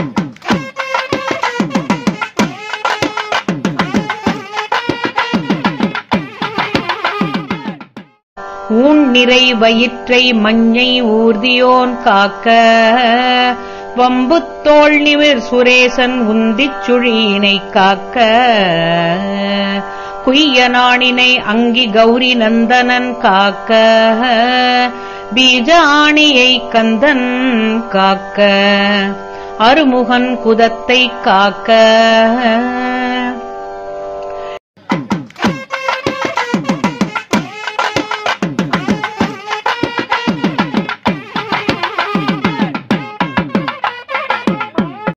ஊன் நிறை வயிற்றை மஞ்சை ஊர்தியோன் காக்க வம்புத் தோள் நிமிர் சுரேசன் உந்திச் சுழியினைக் காக்க குய்ய நாணினை அங்கி கௌரி நந்தனன் காக்க பீஜ ஆணியை கந்தன் காக்க அருமுகன் குதத்தைக் காக்க